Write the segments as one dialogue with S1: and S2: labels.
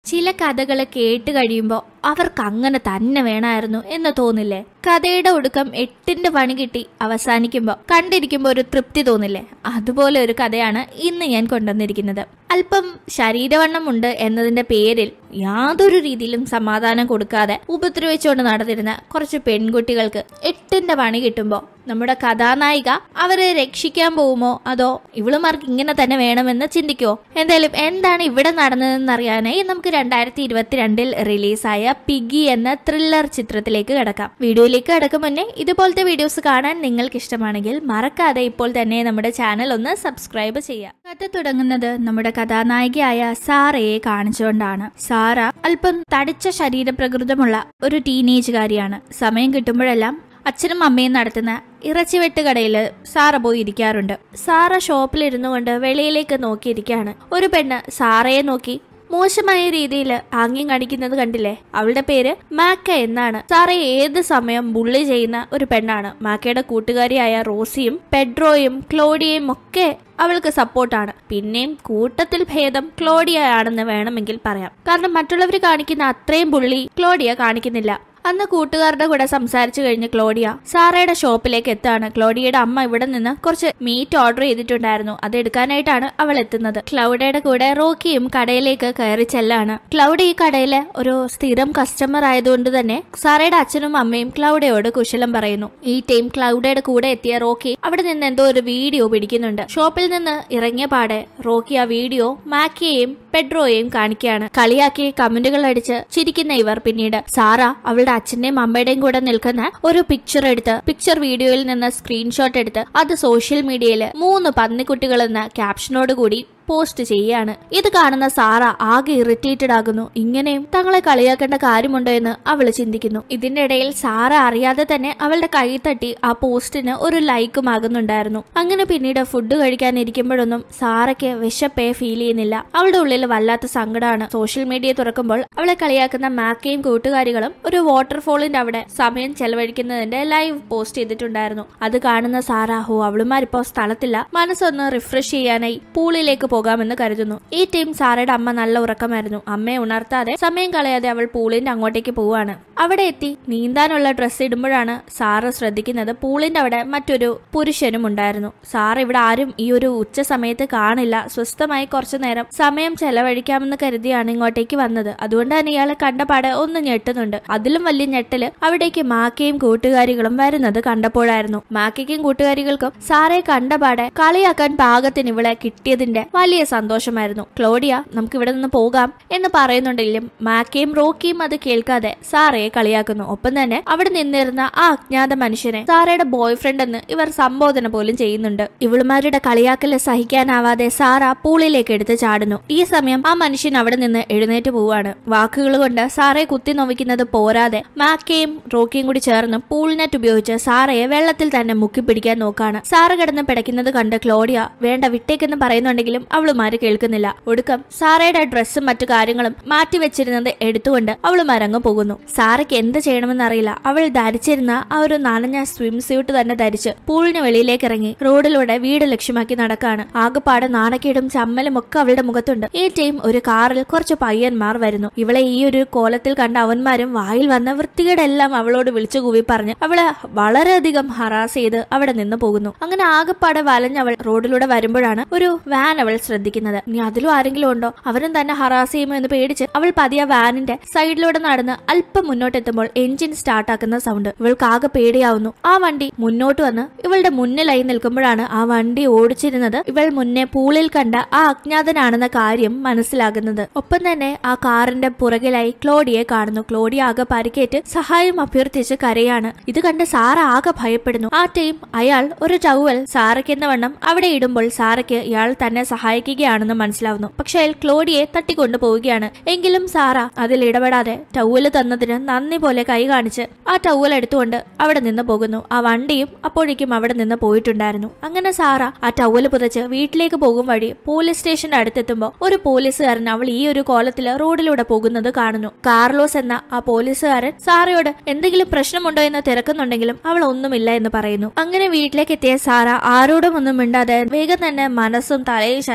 S1: ചില കഥകൾ കേട്ട് കഴിയുമ്പോൾ അവർക്ക് അങ്ങനെ തന്നെ വേണമായിരുന്നു എന്ന് തോന്നില്ലേ കഥയുടെ ഒടുക്കം എട്ടിന്റെ പണി കിട്ടി അവസാനിക്കുമ്പോൾ കണ്ടിരിക്കുമ്പോൾ ഒരു തൃപ്തി തോന്നില്ലേ അതുപോലെ ഒരു കഥയാണ് ഇന്ന് ഞാൻ കൊണ്ടുവന്നിരിക്കുന്നത് അല്പം ശരീരവണ്ണമുണ്ട് എന്നതിന്റെ പേരിൽ യാതൊരു രീതിയിലും സമാധാനം കൊടുക്കാതെ ഉപദ്രവിച്ചുകൊണ്ട് നടന്നിരുന്ന കുറച്ച് പെൺകുട്ടികൾക്ക് എട്ടിന്റെ പണി കിട്ടുമ്പോൾ നമ്മുടെ കഥാനായിക അവരെ രക്ഷിക്കാൻ പോകുമോ അതോ ഇവളുമാർക്ക് ഇങ്ങനെ തന്നെ വേണമെന്ന് ചിന്തിക്കുമോ എന്തായാലും എന്താണ് ഇവിടെ നടന്നതെന്ന് അറിയാനായി നമുക്ക് രണ്ടായിരത്തി ഇരുപത്തിരണ്ടിൽ റിലീസായ പിഗി എന്ന ത്രില്ലർ ചിത്രത്തിലേക്ക് കിടക്കാം വീഡിയോയിലേക്ക് കിടക്കും മുന്നേ ഇതുപോലത്തെ വീഡിയോസ് കാണാൻ നിങ്ങൾക്ക് ഇഷ്ടമാണെങ്കിൽ മറക്കാതെ ഇപ്പോൾ തന്നെ നമ്മുടെ ചാനൽ ഒന്ന് സബ്സ്ക്രൈബ് ചെയ്യാം കഥ തുടങ്ങുന്നത് നമ്മുടെ കഥാനായികയായ സാറയെ കാണിച്ചുകൊണ്ടാണ് സാറ അല്പം തടിച്ച ശരീരപ്രകൃതമുള്ള ഒരു ടീനേജുകാരിയാണ് സമയം കിട്ടുമ്പോഴെല്ലാം അച്ഛനും അമ്മയും നടത്തുന്ന ഇറച്ചിവെട്ട് കടയിൽ സാറ പോയി ഇരിക്കാറുണ്ട് സാറ ഷോപ്പിലിരുന്നു കൊണ്ട് വെളിയിലേക്ക് നോക്കിയിരിക്കുകയാണ് ഒരു പെണ്ണ് സാറയെ നോക്കി മോശമായ രീതിയിൽ ആംഗ്യം കാണിക്കുന്നത് കണ്ടില്ലേ അവളുടെ പേര് മാക്ക എന്നാണ് സാറെ ഏത് സമയം ബുള്ളി ചെയ്യുന്ന ഒരു പെണ്ണാണ് മാക്കയുടെ കൂട്ടുകാരിയായ റോസിയും പെഡ്രോയും ക്ലോഡിയയും ഒക്കെ അവൾക്ക് സപ്പോർട്ടാണ് പിന്നെയും കൂട്ടത്തിൽ ഭേദം ക്ലോഡിയ ആണെന്ന് വേണമെങ്കിൽ പറയാം കാരണം മറ്റുള്ളവർ കാണിക്കുന്ന അത്രയും ബുള്ളി ക്ലോഡിയ കാണിക്കുന്നില്ല അന്ന് കൂട്ടുകാരുടെ കൂടെ സംസാരിച്ചു കഴിഞ്ഞ് ക്ലോഡിയ സാറയുടെ ഷോപ്പിലേക്ക് എത്താണ് ക്ലോഡിയയുടെ അമ്മ ഇവിടെ നിന്ന് കുറച്ച് മീറ്റ് ഓർഡർ ചെയ്തിട്ടുണ്ടായിരുന്നു അത് എടുക്കാനായിട്ടാണ് അവൾ എത്തുന്നത് ക്ലൗഡയുടെ കൂടെ റോക്കിയും കടയിലേക്ക് കയറി ചെല്ലാണ് ക്ലൗഡ് ഈ കടയിലെ ഒരു സ്ഥിരം കസ്റ്റമർ ആയതുകൊണ്ട് തന്നെ സാറയുടെ അച്ഛനും അമ്മയും ക്ലൗഡയോട് കുശലം പറയുന്നു ഈ ടൈം ക്ലൗഡയുടെ കൂടെ എത്തിയ റോക്കി അവിടെ നിന്ന് എന്തോ ഒരു വീഡിയോ പിടിക്കുന്നുണ്ട് ഷോപ്പിൽ നിന്ന് ഇറങ്ങിയ പാടെ റോക്കി ആ വീഡിയോ മാക്കിയെയും പെഡ്രോയെയും കാണിക്കുകയാണ് കളിയാക്കി കമന്റുകൾ അടിച്ച് ചിരിക്കുന്ന ഇവർ പിന്നീട് സാറ അവളുടെ അച്ഛന്റെയും അമ്മയുടെയും കൂടെ നിൽക്കുന്ന ഒരു പിക്ചർ എടുത്ത് പിക്ചർ വീഡിയോയിൽ നിന്ന് സ്ക്രീൻഷോട്ട് എടുത്ത് അത് സോഷ്യൽ മീഡിയയിൽ മൂന്ന് പന്നിക്കുട്ടികൾ എന്ന ക്യാപ്ഷനോട് കൂടി പോസ്റ്റ് ചെയ്യാണ് ഇത് കാണുന്ന സാറ ആകെ ഇറിറ്റേറ്റഡ് ആകുന്നു ഇങ്ങനെയും തങ്ങളെ കളിയാക്കേണ്ട കാര്യമുണ്ടോ എന്ന് അവൾ ചിന്തിക്കുന്നു ഇതിന്റെ ഇടയിൽ സാറ അറിയാതെ തന്നെ അവളുടെ കൈ തട്ടി ആ പോസ്റ്റിന് ഒരു ലൈക്കും ആകുന്നുണ്ടായിരുന്നു അങ്ങനെ പിന്നീട് ഫുഡ് കഴിക്കാൻ ഇരിക്കുമ്പോഴൊന്നും സാറയ്ക്ക് വിശപ്പേ ഫീൽ ചെയ്യുന്നില്ല അവളുടെ ഉള്ളിൽ വല്ലാത്ത സങ്കടമാണ് സോഷ്യൽ മീഡിയ തുറക്കുമ്പോൾ അവളെ കളിയാക്കുന്ന മാക്കയും കൂട്ടുകാരികളും ഒരു വാട്ടർഫോളിന്റെ അവിടെ സമയം ചെലവഴിക്കുന്നതിന്റെ ലൈവ് പോസ്റ്റ് ചെയ്തിട്ടുണ്ടായിരുന്നു അത് കാണുന്ന സാറ ഹോ അവളുമാരിപ്പോ സ്ഥലത്തില്ല മനസ്സൊന്ന് റിഫ്രഷ് ചെയ്യാനായി പൂളിലേക്ക് പോകാമെന്ന് കരുതുന്നു ഈ ടീം സാറയുടെ അമ്മ നല്ല ഉറക്കമായിരുന്നു അമ്മയെ ഉണർത്താതെ സമയം കളയാതെ അവൾ പൂളിന്റെ അങ്ങോട്ടേക്ക് പോവാണ് അവിടെ എത്തി നീന്താനുള്ള ഡ്രസ്സ് ഇടുമ്പോഴാണ് സാറ് ശ്രദ്ധിക്കുന്നത് പൂളിന്റെ അവിടെ മറ്റൊരു പുരുഷനും ഉണ്ടായിരുന്നു സാർ ഇവിടെ ആരും ഈ ഒരു ഉച്ച സമയത്ത് കാണില്ല സ്വസ്ഥമായി കുറച്ചു നേരം സമയം ചെലവഴിക്കാമെന്ന് കരുതിയാണ് ഇങ്ങോട്ടേക്ക് വന്നത് അതുകൊണ്ട് തന്നെ ഇയാളെ കണ്ടപാടെ ഒന്ന് ഞെട്ടുന്നുണ്ട് അതിലും വലിയ ഞെട്ടല് അവിടേക്ക് മാക്കയും കൂട്ടുകാരികളും വരുന്നത് കണ്ടപ്പോഴായിരുന്നു മാക്കയ്ക്കും കൂട്ടുകാരികൾക്കും സാറെ കണ്ടപാടെ കളിയാക്കാൻ പാകത്തിന് ഇവളെ കിട്ടിയതിന്റെ വലിയ സന്തോഷമായിരുന്നു ക്ലോഡിയ നമുക്ക് ഇവിടെ നിന്ന് പോകാം എന്ന് പറയുന്നുണ്ടെങ്കിലും മാക്കയും റോക്കിയും അത് കേൾക്കാതെ സാറയെ കളിയാക്കുന്നു ഒപ്പം തന്നെ അവിടെ നിന്നിരുന്ന ആ അജ്ഞാത മനുഷ്യനെ സാറയുടെ ബോയ് ഫ്രണ്ട് എന്ന് ഇവർ സംബോധന പോലും ചെയ്യുന്നുണ്ട് ഇവളുമാരുടെ കളിയാക്കല് സഹിക്കാനാവാതെ സാറ പൂളിലേക്ക് എടുത്ത് ചാടുന്നു ഈ സമയം ആ മനുഷ്യൻ അവിടെ നിന്ന് എഴുന്നേറ്റ് പോവാണ് വാക്കുകൾ കൊണ്ട് സാറയെ കുത്തി നോവിക്കുന്നത് പോരാതെ മാക്കയും റോക്കിയും കൂടി ചേർന്ന് പൂൾ നെറ്റ് ഉപയോഗിച്ച് സാറയെ വെള്ളത്തിൽ തന്നെ മുക്കി പിടിക്കാൻ നോക്കാണ് സാറ കിടന്ന് പിടയ്ക്കുന്നത് കണ്ട് ക്ലോഡിയ വേണ്ട വിട്ടേക്കെന്ന് പറയുന്നുണ്ടെങ്കിലും അവളുമാര് കേൾക്കുന്നില്ല ഒടുക്കം സാറയുടെ ഡ്രസ്സും മറ്റു കാര്യങ്ങളും മാറ്റിവെച്ചിരുന്നത് എടുത്തുകൊണ്ട് അവളുമാരങ്ങ് പോകുന്നു സാറയ്ക്ക് എന്ത് ചെയ്യണമെന്നറിയില്ല അവൾ ധരിച്ചിരുന്ന ആ ഒരു നനഞ്ഞ സ്വിം സ്യൂട്ട് തന്നെ ധരിച്ച് പൂളിന് വെളിയിലേക്ക് ഇറങ്ങി റോഡിലൂടെ വീട് ലക്ഷ്യമാക്കി നടക്കാണ് ആകെപ്പാടെ നാണക്കേടും ചമ്മലും ഒക്കെ അവളുടെ മുഖത്തുണ്ട് ഈ ടൈം ഒരു കാറിൽ കുറച്ച് പയ്യന്മാർ വരുന്നു ഇവളെ ഈ ഒരു കോലത്തിൽ കണ്ട അവന്മാരും വായിൽ വന്ന വൃത്തികേടെല്ലാം അവളോട് വിളിച്ചു കൂവി പറഞ്ഞ് അവളെ വളരെയധികം ഹറാസ് ചെയ്ത് അവിടെ നിന്ന് പോകുന്നു അങ്ങനെ ആകെപ്പാടെ വലഞ്ഞവൾ റോഡിലൂടെ വരുമ്പോഴാണ് ഒരു വാൻ അവൾ ശ്രദ്ധിക്കുന്നത് ഇനി അതിലും ആരെങ്കിലും ഉണ്ടോ അവരും തന്നെ ഹറാസ് ചെയ്യുമോ എന്ന് പേടിച്ച് അവൾ പതിയ വാനിന്റെ സൈഡിലൂടെ നടന്ന് അല്പം മുന്നോട്ടെത്തുമ്പോൾ എഞ്ചിൻ സ്റ്റാർട്ടാക്കുന്ന സൗണ്ട് ഇവൾക്ക് ആകെ പേടിയാവുന്നു ആ വണ്ടി മുന്നോട്ട് വന്ന് ഇവളുടെ മുന്നിലായി നിൽക്കുമ്പോഴാണ് ആ വണ്ടി ഓടിച്ചിരുന്നത് ഇവൾ മുന്നേ പൂളിൽ കണ്ട ആ അജ്ഞാതനാണെന്ന കാര്യം മനസ്സിലാകുന്നത് ഒപ്പം തന്നെ ആ കാറിന്റെ പുറകിലായി ക്ലോഡിയെ കാണുന്നു ക്ലോഡിയ ആകെ പരിക്കേറ്റ് സഹായം അഭ്യർത്ഥിച്ച് കരയാണ് ഇത് കണ്ട് സാറ ആകെ ഭയപ്പെടുന്നു ആ ടൈം അയാൾ ഒരു ടവൽ സാറയ്ക്കെന്ന വണ്ണം അവിടെ ഇടുമ്പോൾ സാറയ്ക്ക് ഇയാൾ തന്നെ സഹായിക്കുകയാണെന്ന് മനസ്സിലാവുന്നു പക്ഷേ അയാൾ ക്ലോഡിയെ തട്ടിക്കൊണ്ടു പോവുകയാണ് എങ്കിലും സാറ അതിൽ ഇടപെടാതെ ടവല് തന്നതിന് നന്ദി പോലെ കൈ കാണിച്ച് ആ ടവൽ എടുത്തുകൊണ്ട് അവിടെ നിന്ന് പോകുന്നു ആ വണ്ടിയും അപ്പോഴേക്കും അവിടെ നിന്ന് പോയിട്ടുണ്ടായിരുന്നു അങ്ങനെ സാറ ആ ടവല് പുതച്ച് വീട്ടിലേക്ക് പോകും വഴി പോലീസ് സ്റ്റേഷന്റെ അടുത്തെത്തുമ്പോൾ ഒരു പോലീസുകാരൻ അവൾ ഈ ഒരു കോലത്തില് റോഡിലൂടെ പോകുന്നത് കാണുന്നു കാർലോസ് എന്ന ആ പോലീസുകാരൻ സാറയോട് എന്തെങ്കിലും പ്രശ്നമുണ്ടോ എന്ന് തിരക്കുന്നുണ്ടെങ്കിലും അവൾ ഒന്നുമില്ല എന്ന് പറയുന്നു അങ്ങനെ വീട്ടിലേക്ക് എത്തിയ സാറ ആരോടും ഒന്നും മിണ്ടാതെ വേഗം തന്നെ മനസ്സും തലയും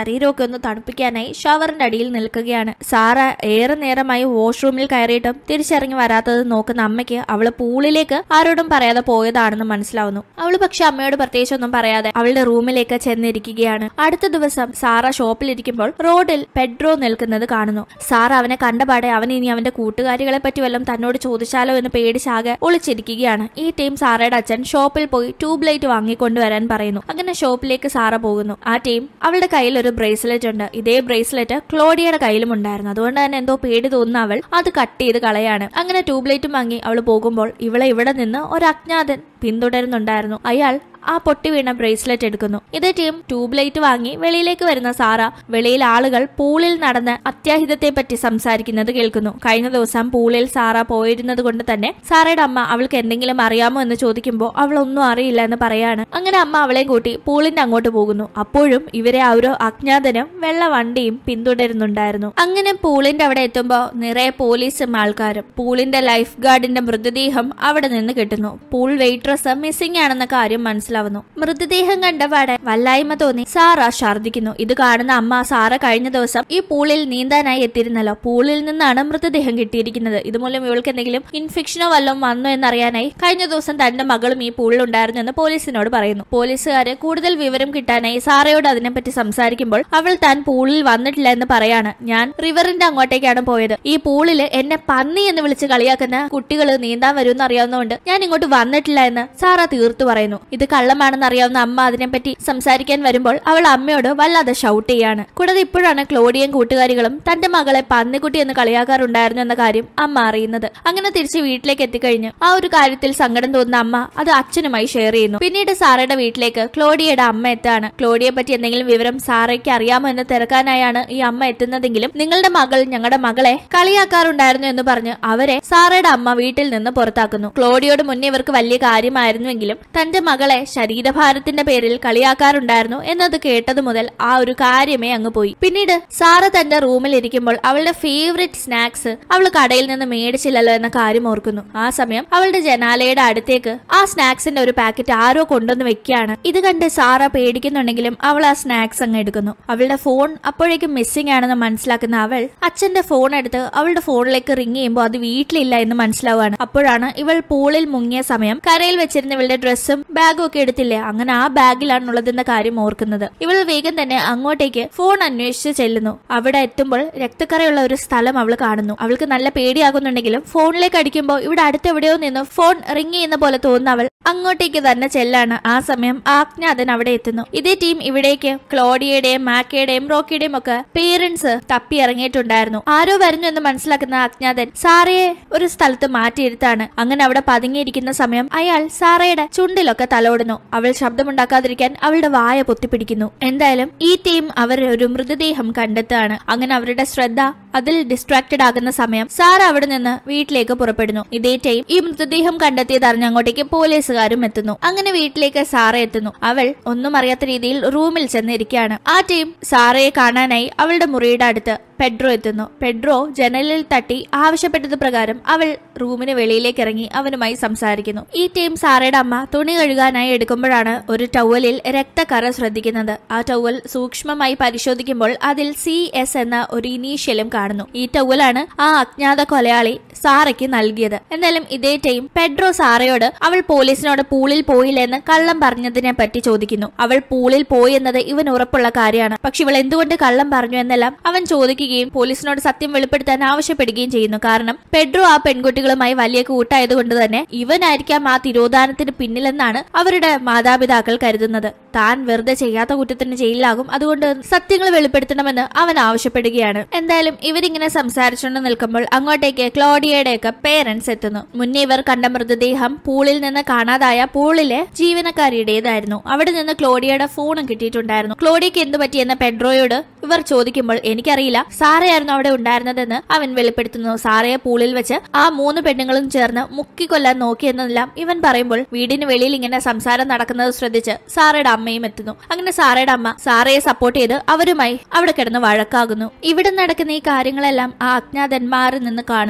S1: ശരീരമൊക്കെ ഒന്ന് തണുപ്പിക്കാനായി ഷവറിന്റെ അടിയിൽ നിൽക്കുകയാണ് സാറ ഏറെ നേരമായി വാഷ്റൂമിൽ കയറിയിട്ടും തിരിച്ചിറങ്ങി വരാത്തത് നോക്കുന്ന അമ്മയ്ക്ക് അവള് പൂളിലേക്ക് ആരോടും പറയാതെ പോയതാണെന്ന് മനസ്സിലാവുന്നു അവള് പക്ഷെ അമ്മയോട് പ്രത്യേകിച്ചൊന്നും പറയാതെ അവളുടെ റൂമിലേക്ക് ചെന്നിരിക്കുകയാണ് അടുത്ത ദിവസം സാറ ഷോപ്പിലിരിക്കുമ്പോൾ റോഡിൽ പെഡ്രോ നിൽക്കുന്നത് കാണുന്നു സാറ അവനെ കണ്ടപാടെ അവൻ ഇനി അവന്റെ കൂട്ടുകാരികളെ പറ്റി വല്ലതും തന്നോട് ചോദിച്ചാലോ എന്ന് പേടിച്ചാകെ ഒളിച്ചിരിക്കുകയാണ് ഈ ടീം സാറയുടെ അച്ഛൻ ഷോപ്പിൽ പോയി ട്യൂബ് ലൈറ്റ് വാങ്ങിക്കൊണ്ടുവരാൻ പറയുന്നു അങ്ങനെ ഷോപ്പിലേക്ക് സാറ പോകുന്നു ആ ടീം അവളുടെ കയ്യിൽ ഒരു ബ്രേസ്ലെറ്റ് ഉണ്ട് ഇതേ ബ്രേസ്ലെറ്റ് ക്ലോഡിയയുടെ കയ്യിലും ഉണ്ടായിരുന്നു അതുകൊണ്ട് തന്നെ എന്തോ പേടി തോന്നുന്ന അവൾ അത് കട്ട് ചെയ്ത് കളയാണ് അങ്ങനെ ട്യൂബ് ലൈറ്റും വാങ്ങി അവൾ പോകുമ്പോൾ ഇവളെ ഇവിടെ നിന്ന് ഒരു അജ്ഞാതൻ പിന്തുടരുന്നുണ്ടായിരുന്നു അയാൾ ആ പൊട്ടി വീണ ബ്രേസ്ലെറ്റ് എടുക്കുന്നു ഇതേ ടീം ട്യൂബ് ലൈറ്റ് വാങ്ങി വെളിയിലേക്ക് വരുന്ന സാറ വെളിയിൽ ആളുകൾ പൂളിൽ നടന്ന് അത്യാഹിതത്തെ പറ്റി സംസാരിക്കുന്നത് കേൾക്കുന്നു കഴിഞ്ഞ ദിവസം പൂളിൽ സാറ പോയിരുന്നത് കൊണ്ട് തന്നെ സാറയുടെ അമ്മ അവൾക്ക് എന്തെങ്കിലും അറിയാമോ എന്ന് ചോദിക്കുമ്പോൾ അവൾ ഒന്നും അറിയില്ല എന്ന് പറയാണ് അങ്ങനെ അമ്മ അവളെ കൂട്ടി പൂളിന്റെ അങ്ങോട്ട് പോകുന്നു അപ്പോഴും ഇവരെ ആ ഒരു അജ്ഞാതനും വെള്ള വണ്ടിയും പിന്തുടരുന്നുണ്ടായിരുന്നു അങ്ങനെ പൂളിന്റെ അവിടെ എത്തുമ്പോൾ നിറയെ പോലീസും ആൾക്കാരും പൂളിന്റെ ലൈഫ് ഗാർഡിന്റെ മൃതദേഹം അവിടെ നിന്ന് കിട്ടുന്നു പൂൾ വെയിട്രസ് മിസ്സിംഗ് ആണെന്ന കാര്യം മനസ്സിലാവുന്നു മൃതദേഹം കണ്ടപാടെ വല്ലായ്മ തോന്നി സാറ ഛർദ്ദിക്കുന്നു ഇത് കാണുന്ന അമ്മ സാറ കഴിഞ്ഞ ദിവസം ഈ പൂളിൽ നീന്താനായി എത്തിയിരുന്നല്ലോ പൂളിൽ നിന്നാണ് മൃതദേഹം കിട്ടിയിരിക്കുന്നത് ഇതുമൂലം ഇവൾക്ക് എന്തെങ്കിലും ഇൻഫെക്ഷനോ വല്ലതും വന്നോ എന്നറിയാനായി കഴിഞ്ഞ ദിവസം തന്റെ മകളും ഈ പൂളിൽ ഉണ്ടായിരുന്നു എന്ന് പോലീസിനോട് പറയുന്നു പോലീസുകാര് കൂടുതൽ വിവരം കിട്ടാനായി സാറയോട് അതിനെപ്പറ്റി സംസാരിക്കുമ്പോൾ അവൾ താൻ പൂളിൽ വന്നിട്ടില്ല എന്ന് പറയാണ് ഞാൻ റിവറിന്റെ അങ്ങോട്ടേക്കാണ് പോയത് ഈ പൂളിൽ എന്നെ പന്നി എന്ന് വിളിച്ച് കളിയാക്കുന്ന കുട്ടികൾ നീന്താൻ വരുമെന്ന് അറിയാവുന്നതുകൊണ്ട് ഞാൻ ഇങ്ങോട്ട് വന്നിട്ടില്ല എന്ന് സാറ തീർത്തു പറയുന്നു ഇത് കള്ളമാണെന്ന് അറിയാവുന്ന അമ്മ അതിനെപ്പറ്റി സംസാരിക്കാൻ വരുമ്പോൾ അവൾ അമ്മയോട് വല്ലാതെ ഷൗട്ട് ചെയ്യാണ് കൂടാതെ ഇപ്പോഴാണ് ക്ലോഡിയും കൂട്ടുകാരികളും തന്റെ മകളെ പന്നിക്കുട്ടി എന്ന് കളിയാക്കാറുണ്ടായിരുന്നു എന്ന കാര്യം അമ്മ അറിയുന്നത് അങ്ങനെ തിരിച്ച് വീട്ടിലേക്ക് എത്തിക്കഴിഞ്ഞ് ആ ഒരു കാര്യത്തിൽ സങ്കടം തോന്നുന്ന അമ്മ അത് അച്ഛനുമായി ഷെയർ ചെയ്യുന്നു പിന്നീട് സാറയുടെ വീട്ടിലേക്ക് ക്ലോഡിയയുടെ അമ്മ എത്താണ് ക്ലോഡിയെ പറ്റി എന്തെങ്കിലും വിവരം സാറയ്ക്ക് അറിയാമോ എന്ന് തിരക്കാനായാണ് ഈ അമ്മ എത്തുന്നതെങ്കിലും നിങ്ങളുടെ മകൾ ഞങ്ങളുടെ മകളെ കളിയാക്കാറുണ്ടായിരുന്നു എന്ന് പറഞ്ഞ് അവരെ സാറയുടെ അമ്മ വീട്ടിൽ നിന്ന് പുറത്താക്കുന്നു ക്ലോഡിയോട് മുന്നേ ഇവർക്ക് വലിയ കാര്യമായിരുന്നുവെങ്കിലും തന്റെ മകളെ ശരീരഭാരത്തിന്റെ പേരിൽ കളിയാക്കാറുണ്ടായിരുന്നു എന്നത് കേട്ടത് മുതൽ ആ ഒരു കാര്യമേ അങ്ങ് പോയി പിന്നീട് സാറ തന്റെ റൂമിൽ ഇരിക്കുമ്പോൾ അവളുടെ ഫേവറേറ്റ് സ്നാക്സ് അവൾ കടയിൽ നിന്ന് മേടിച്ചില്ലല്ലോ എന്ന കാര്യം ഓർക്കുന്നു ആ സമയം അവളുടെ ജനാലയുടെ അടുത്തേക്ക് ആ സ്നാക്സിന്റെ ഒരു പാക്കറ്റ് ആരോ കൊണ്ടുവന്ന് വെക്കുകയാണ് ഇത് കണ്ട് സാറ പേടിക്കുന്നുണ്ടെങ്കിലും അവൾ ആ സ്നാക്സ് അങ്ങ് എടുക്കുന്നു അവളുടെ ഫോൺ അപ്പോഴേക്കും മിസ്സിംഗ് ആണെന്ന് മനസ്സിലാക്കുന്ന അവൾ അച്ഛന്റെ ഫോൺ എടുത്ത് അവളുടെ ഫോണിലേക്ക് റിങ് ചെയ്യുമ്പോൾ അത് വീട്ടിലില്ല എന്ന് മനസ്സിലാവുകയാണ് അപ്പോഴാണ് ഇവൾ പൂളിൽ മുങ്ങിയ സമയം കരയിൽ വെച്ചിരുന്ന ഇവളുടെ ഡ്രസ്സും ബാഗും ഒക്കെ എടുത്തില്ലേ അങ്ങനെ ആ ബാഗിലാണുള്ളതെന്ന കാര്യം ഓർക്കുന്നത് ഇവൾ വേഗം തന്നെ അങ്ങോട്ടേക്ക് ഫോൺ അന്വേഷിച്ച് ചെല്ലുന്നു അവിടെ എത്തുമ്പോൾ രക്തക്കറയുള്ള ഒരു സ്ഥലം അവൾ കാണുന്നു അവൾക്ക് നല്ല പേടിയാകുന്നുണ്ടെങ്കിലും ഫോണിലേക്ക് അടിക്കുമ്പോൾ ഇവിടെ അടുത്തെവിടെയോ നിന്ന് ഫോൺ റിങ് ചെയ്യുന്ന പോലെ തോന്നുന്ന അവൾ അങ്ങോട്ടേക്ക് തന്നെ ചെല്ലാണ് ആ സമയം ആജ്ഞാതൻ അവിടെ എത്തുന്നു ഇതേ ടീം ഇവിടേക്ക് ക്ലോഡിയയുടെയും മാക്കയുടെയും റോക്കിയുടെയും ഒക്കെ പേരൻസ് തപ്പി ഇറങ്ങിയിട്ടുണ്ടായിരുന്നു ആരോ വരുന്നു എന്ന് മനസ്സിലാക്കുന്ന അജ്ഞാതൻ സാറയെ ഒരു സ്ഥലത്ത് മാറ്റിയിരുത്താണ് അങ്ങനെ അവിടെ പതുങ്ങിയിരിക്കുന്ന സമയം അയാൾ സാറയുടെ ചുണ്ടിലൊക്കെ തലോടുന്നു അവൾ ശബ്ദമുണ്ടാക്കാതിരിക്കാൻ അവളുടെ വായ പൊത്തിപ്പിടിക്കുന്നു എന്തായാലും ഈ ടീം അവർ ഒരു മൃതദേഹം കണ്ടെത്തുകയാണ് അങ്ങനെ അവരുടെ ശ്രദ്ധ അതിൽ ഡിസ്ട്രാക്റ്റഡ് ആകുന്ന സമയം സാറ അവിടെ നിന്ന് വീട്ടിലേക്ക് പുറപ്പെടുന്നു ഇതേ ടൈം ഈ മൃതദേഹം കണ്ടെത്തിയത് അറിഞ്ഞ് അങ്ങോട്ടേക്ക് പോലീസുകാരും എത്തുന്നു അങ്ങനെ വീട്ടിലേക്ക് സാറ എത്തുന്നു അവൾ ഒന്നും അറിയാത്ത രീതിയിൽ റൂമിൽ ചെന്നിരിക്കുകയാണ് ആ ടീം സാറയെ കാണാനായി അവളുടെ മുറിയുടെ അടുത്ത് പെഡ്രോ എത്തുന്നു പെഡ്രോ ജനലിൽ തട്ടി ആവശ്യപ്പെട്ടത് പ്രകാരം അവൾ റൂമിന് വെളിയിലേക്ക് ഇറങ്ങി അവനുമായി സംസാരിക്കുന്നു ഈ ടീം സാറയുടെ അമ്മ തുണി കഴുകാനായി എടുക്കുമ്പോഴാണ് ഒരു ടവലിൽ രക്തക്കറ ശ്രദ്ധിക്കുന്നത് ആ ടവൽ സൂക്ഷ്മമായി പരിശോധിക്കുമ്പോൾ അതിൽ സി എസ് എന്ന ഒരു ഇനീഷ്യലും കാണുന്നു ഈ ടവലാണ് ആ അജ്ഞാത കൊലയാളി സാറയ്ക്ക് നൽകിയത് എന്നാലും ഇതേ ടൈം പെഡ്രോ സാറയോട് അവൾ പോലീസിനോട് പൂളിൽ പോയില്ലെന്ന് കള്ളം പറഞ്ഞതിനെ പറ്റി ചോദിക്കുന്നു അവൾ പൂളിൽ പോയി എന്നത് ഇവൻ ഉറപ്പുള്ള കാര്യമാണ് പക്ഷെ ഇവൾ എന്തുകൊണ്ട് കള്ളം പറഞ്ഞു എന്നെല്ലാം അവൻ ചോദിക്കുകയും പോലീസിനോട് സത്യം വെളിപ്പെടുത്താൻ ആവശ്യപ്പെടുകയും ചെയ്യുന്നു കാരണം പെഡ്രോ ആ പെൺകുട്ടികളുമായി വലിയ കൂട്ടായതുകൊണ്ട് തന്നെ ഇവനായിരിക്കാം ആ തിരോധാനത്തിന് പിന്നിലെന്നാണ് അവരുടെ മാതാപിതാക്കൾ കരുതുന്നത് താൻ വെറുതെ ചെയ്യാത്ത കുറ്റത്തിന് ജയിലിലാകും അതുകൊണ്ട് സത്യങ്ങൾ വെളിപ്പെടുത്തണമെന്ന് അവൻ ആവശ്യപ്പെടുകയാണ് എന്തായാലും ഇവരിങ്ങനെ സംസാരിച്ചുകൊണ്ട് നിൽക്കുമ്പോൾ അങ്ങോട്ടേക്ക് ക്ലോഡിയയുടെയൊക്കെ പേരൻസ് എത്തുന്നു മുന്നേ ഇവർ കണ്ട മൃതദേഹം പൂളിൽ നിന്ന് കാണാതായ പൂളിലെ ജീവനക്കാരിയുടേതായിരുന്നു അവിടെ നിന്ന് ക്ലോഡിയയുടെ ഫോണും കിട്ടിയിട്ടുണ്ടായിരുന്നു ക്ലോഡിയക്ക് എന്തു പറ്റിയെന്ന് പെഡ്രോയോട് ഇവർ ചോദിക്കുമ്പോൾ എനിക്കറിയില്ല സാറയായിരുന്നു അവിടെ ഉണ്ടായിരുന്നതെന്ന് അവൻ വെളിപ്പെടുത്തുന്നു സാറയെ പൂളിൽ വെച്ച് ആ മൂന്ന് പെണ്ണുങ്ങളും ചേർന്ന് മുക്കിക്കൊല്ലാൻ നോക്കിയെന്നെല്ലാം ഇവൻ പറയുമ്പോൾ വീടിന് വെളിയിൽ ഇങ്ങനെ സംസാരം നടക്കുന്നത് ശ്രദ്ധിച്ച് സാറയുടെ അമ്മയും എത്തുന്നു അങ്ങനെ സാറയുടെ അമ്മ സാറയെ സപ്പോർട്ട് ചെയ്ത് അവരുമായി അവിടെ കിടന്ന് വഴക്കാകുന്നു ഇവിടെ നടക്കുന്ന ഈ കാര്യങ്ങളെല്ലാം ആ അജ്ഞാതന്മാരിൽ നിന്ന് കാണുന്നുണ്ടായിരുന്നു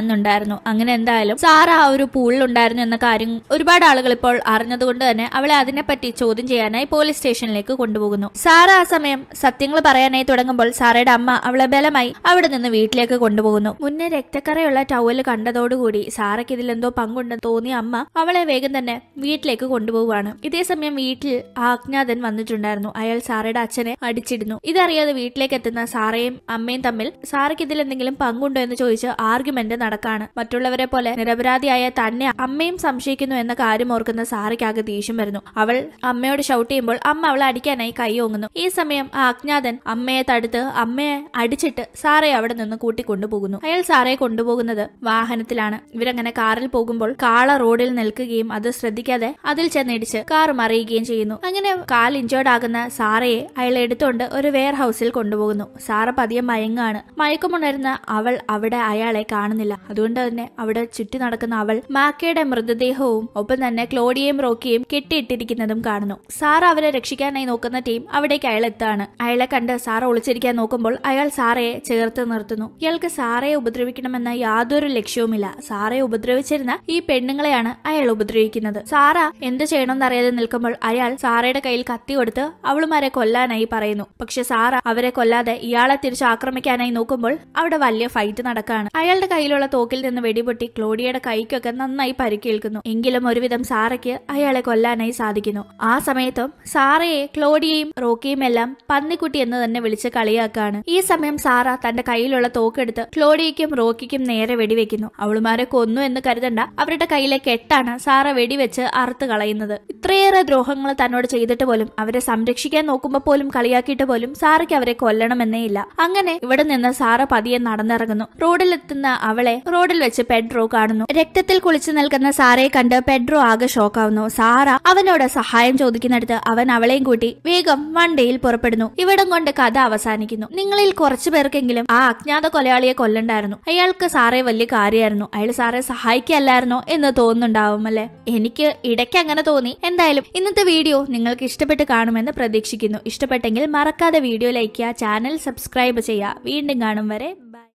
S1: ഉണ്ടായിരുന്നു അങ്ങനെ എന്തായാലും സാറ ആ ഒരു പൂളിൽ ഉണ്ടായിരുന്നു എന്ന കാര്യം ഒരുപാട് ആളുകൾ ഇപ്പോൾ അറിഞ്ഞതുകൊണ്ട് തന്നെ അവളെ അതിനെപ്പറ്റി ചോദ്യം ചെയ്യാനായി പോലീസ് സ്റ്റേഷനിലേക്ക് കൊണ്ടുപോകുന്നു സാറ ആ സമയം സത്യങ്ങൾ പറയാനായി തുടങ്ങുമ്പോൾ സാറയുടെ അമ്മ അവളെ ബലമായി അവിടെ നിന്ന് വീട്ടിലേക്ക് കൊണ്ടുപോകുന്നു മുന്നേ രക്തക്കറയുള്ള ടവല് കണ്ടതോടുകൂടി സാറയ്ക്ക് ഇതിലെന്തോ പങ്കുണ്ടെന്ന് തോന്നിയ അമ്മ അവളെ വേഗം തന്നെ വീട്ടിലേക്ക് കൊണ്ടുപോവുകയാണ് ഇതേ സമയം വീട്ടിൽ ആ അജ്ഞാതൻ വന്നിട്ടുണ്ടായിരുന്നു അയാൾ സാറയുടെ അച്ഛനെ അടിച്ചിരുന്നു ഇതറിയാതെ വീട്ടിലേക്ക് എത്തുന്ന സാറയും അമ്മയും തമ്മിൽ സാറയ്ക്ക് ഇതിൽ എന്തെങ്കിലും പങ്കുണ്ടോ എന്ന് ചോദിച്ച് ആർഗ്യുമെന്റ് നടക്കാണ് മറ്റുള്ളവരെ പോലെ നിരപരാധിയായ തന്നെ അമ്മയും സംശയിക്കുന്നു എന്ന കാര്യം ഓർക്കുന്ന സാറയ്ക്കാകെ ദേഷ്യം വരുന്നു അവൾ അമ്മയോട് ഷൗട്ട് ചെയ്യുമ്പോൾ അമ്മ അവളെ അടിക്കാനായി കൈ ഓങ്ങുന്നു ഈ സമയം ആ അജ്ഞാതൻ അമ്മയെ തടുത്ത് അമ്മയെ അടിച്ചിട്ട് സാറയെ അവിടെ നിന്ന് കൂട്ടിക്കൊണ്ടുപോകുന്നു അയാൾ സാറയെ കൊണ്ടുപോകുന്നത് വാഹനത്തിലാണ് ഇവരങ്ങനെ കാറിൽ പോകുമ്പോൾ കാള റോഡിൽ നിൽക്കുകയും അത് ശ്രദ്ധിക്കാതെ അതിൽ ചെന്നിടിച്ച് കാർ മറിയുകയും ചെയ്യുന്നു അങ്ങനെ കാൽ ഇഞ്ചേർഡ് ആകുന്ന സാറയെ അയാൾ എടുത്തുകൊണ്ട് ഒരു വെയർ ഹൗസിൽ കൊണ്ടുപോകുന്നു സാറ പതിയെ മയങ്ങാണ് മയക്കമുണരുന്ന അവൾ അവിടെ അയാളെ കാണുന്നില്ല അതുകൊണ്ട് തന്നെ അവിടെ ചുറ്റി നടക്കുന്ന അവൾ മാക്കയുടെ മൃതദേഹവും ഒപ്പം തന്നെ ക്ലോഡിയയും റോക്കിയും കെട്ടിയിട്ടിരിക്കുന്നതും കാണുന്നു സാറ അവരെ രക്ഷിക്കാനായി നോക്കുന്ന ടീം അവിടേക്ക് അയാൾ എത്താണ് അയാളെ കണ്ട് സാറ ഒളിച്ചിരിക്കാൻ നോക്കുമ്പോൾ അയാൾ സാറയെ ചേർത്ത് നിർത്തുന്നു ഇയാൾക്ക് സാറയെ ഉപദ്രവിക്കണമെന്ന യാതൊരു ലക്ഷ്യവുമില്ല സാറയെ ഉപദ്രവിച്ചിരുന്ന ഈ പെണ്ണുങ്ങളെയാണ് അയാൾ ഉപദ്രവിക്കുന്നത് സാറ എന്ത് ചെയ്യണമെന്നറിയാതെ നിൽക്കുമ്പോൾ അയാൾ സാറയുടെ കയ്യിൽ കത്തി കൊടുത്ത് അവളുമാരെ കൊല്ലാനായി പറയുന്നു പക്ഷെ സാറ അവരെ കൊല്ലാതെ ഇയാളെ തിരിച്ച് ആക്രമിക്കാനായി നോക്കുമ്പോൾ അവിടെ വലിയ ഫൈറ്റ് നടക്കാണ് അയാളുടെ കയ്യിലുള്ള തോക്കിൽ നിന്ന് വെടിപൊട്ടി ക്ലോഡിയയുടെ കൈക്കൊക്കെ നന്നായി പരിക്കേൽക്കുന്നു എങ്കിലും ഒരുവിധം സാറയ്ക്ക് അയാളെ കൊല്ലാനായി സാധിക്കുന്നു ആ സമയത്തും സാറയെ ക്ലോഡിയയും റോക്കിയും എല്ലാം പന്നിക്കുട്ടി എന്ന് തന്നെ വിളിച്ച് കളിയാക്കാണ് ഈ സമയം സാറ തന്റെ കയ്യിലുള്ള തോക്കെടുത്ത് ക്ലോഡിയയ്ക്കും റോക്കിക്കും നേരെ വെടിവെക്കുന്നു അവളുമാരെ കൊന്നു എന്ന് കരുതണ്ട അവരുടെ കയ്യിലെ കെട്ടാണ് സാറ വെടിവെച്ച് അറുത്ത് കളയുന്നത് ഇത്രയേറെ ദ്രോഹങ്ങൾ തന്നോട് ചെയ്തിട്ട് പോലും അവരെ സംരക്ഷിക്കാൻ നോക്കുമ്പോൾ പോലും കളിയാക്കിയിട്ട് പോലും സാറയ്ക്ക് അവരെ കൊല്ലണമെന്നേ ഇല്ല അങ്ങനെ ഇവിടെ നിന്ന് സാറ പതിയെ നടന്നിറങ്ങുന്നു റോഡിലെത്തുന്ന അവളെ റോഡിൽ വെച്ച് പെഡ്രോ കാണുന്നു രക്തത്തിൽ കുളിച്ചു നിൽക്കുന്ന സാറയെ കണ്ട് പെഡ്രോ ആകെ ഷോക്കാവുന്നു സാറ അവനോട് സഹായം ചോദിക്കുന്നിടത്ത് അവൻ അവളെയും കൂട്ടി വേഗം വണ്ടിയിൽ പുറപ്പെടുന്നു ഇവിടം കൊണ്ട് കഥ അവസാനിക്കുന്നു നിങ്ങളിൽ കുറച്ചു പേർക്കെങ്കിലും ആ അജ്ഞാത കൊലയാളിയെ കൊല്ലണ്ടായിരുന്നു അയാൾക്ക് സാറേ വലിയ കാര്യമായിരുന്നു അയാൾ സാറെ സഹായിക്കല്ലായിരുന്നോ എന്ന് തോന്നുന്നുണ്ടാവും അല്ലെ എനിക്ക് ഇടയ്ക്ക് അങ്ങനെ തോന്നി എന്തായാലും ഇന്നത്തെ വീഡിയോ നിങ്ങൾക്ക് ഇഷ്ടപ്പെട്ട് കാണുമെന്ന് പ്രതീക്ഷിക്കുന്നു ഇഷ്ടപ്പെട്ടെങ്കിൽ മറക്കാതെ വീഡിയോ ലൈക്ക് ചെയ്യുക ചാനൽ സബ്സ്ക്രൈബ് ചെയ്യുക വീണ്ടും കാണും വരെ